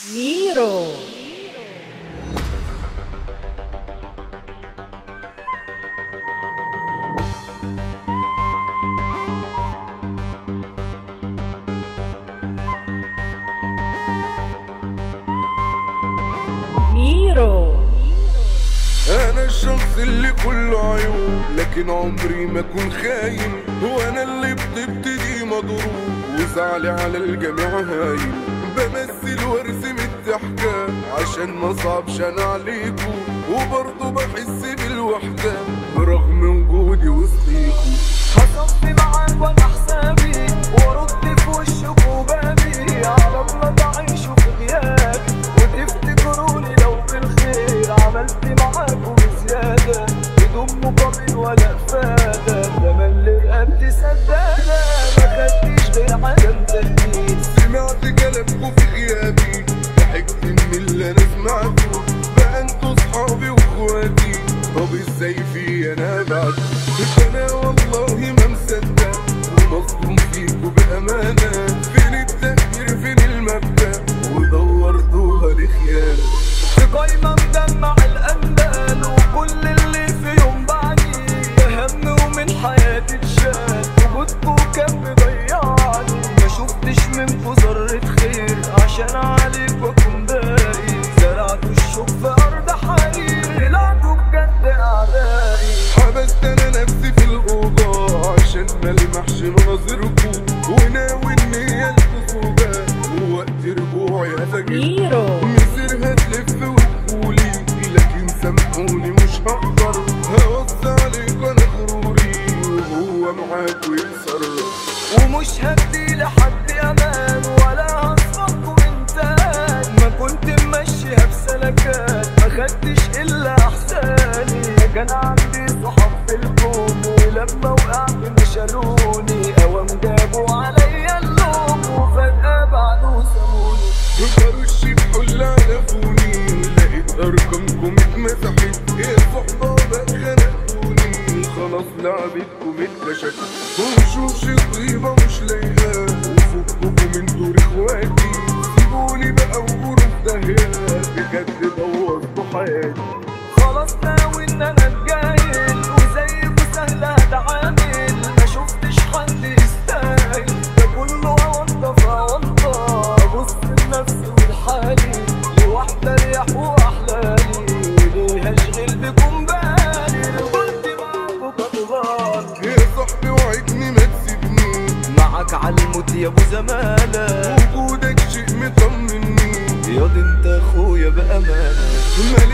ميرو ميرو انا الشخص اللي كله عيوب لكن عمري ما اكون خاين وانا اللي بتبتدي مضروب وزعلي على الجميع هايل بمثل وارسم الضحكة عشان ما صعبش انا عليكم وبرضه بحس بالوحدة برغم وجودي وسطيكم هصفي معاك وانا حسابي وارد في وشك وبابي على الله تعيشوا في غيابي وتفتكروني لو بالخير عملت معاكم زيادة بدون مقابل ولا افادة لما اللي رقبتي سدادة ما خدتش غير عدم تركيز سمعت كلامكم في غيابي ضحكت من اللي انا سمعته بقى انتوا صحابي واخواتي طب ازاي في انا بعد انا والله ما مصدق ومصدوم فيكوا بامانه فين التقدير فين المبدا ودورتوها لخيانه في قايمة مدمع الأندال وكل اللي في يوم بعدي أهم ومن حياتي اتشال وجودكوا كان مضيعني ما شفتش منكوا ذرة خير عشان عليك وأكون باقي زرعتوا الشوك في أرض حرير طلعتوا بجد أعدائي حبست انا نفسي في الاوضه عشان ما المحش مناظركم وناوي النية الخصوبه ووقت رجوعي هفاجئكم ميرو مصيرها تلف وتقولي لكن سامحوني مش هقدر هوصي عليك انا غروري وهو معاك ويتصرف ومش هدي لحد امان ولا هصفكوا من تاني ما كنت ماشيها بسلكات ما خدتش الا احساني كان عندي صحاب في الكون ولما وقعت مشالوني اوام جابوا عليا اللوم وفجأة بعده سابوني برش بحل على فوني لقيت ارقامكم اتمسحت يا صحبة بقى خنقتوني خلاص لعبتكم اتكشفت وشوش الطيبة مش لاقيها وفككم من دور اخواتي سيبوني بقى وقولوا في داهية بجد بوظتوا حياتي خلاص ناوي ان انا اتجاهل وزيكوا سهل اتعامل ما شفتش حد يستاهل ده كله اونطه في اونطه ابص لنفسي ولحالي لوحدة ريح واحلالي وليه اشغل بكم بالي قلت معاكوا كطغال يا صاحبي وعدني ما تسيبني معاك عالموت يا ابو زمالة وجودك شيء مطمني ياض انت اخويا بامانه مالي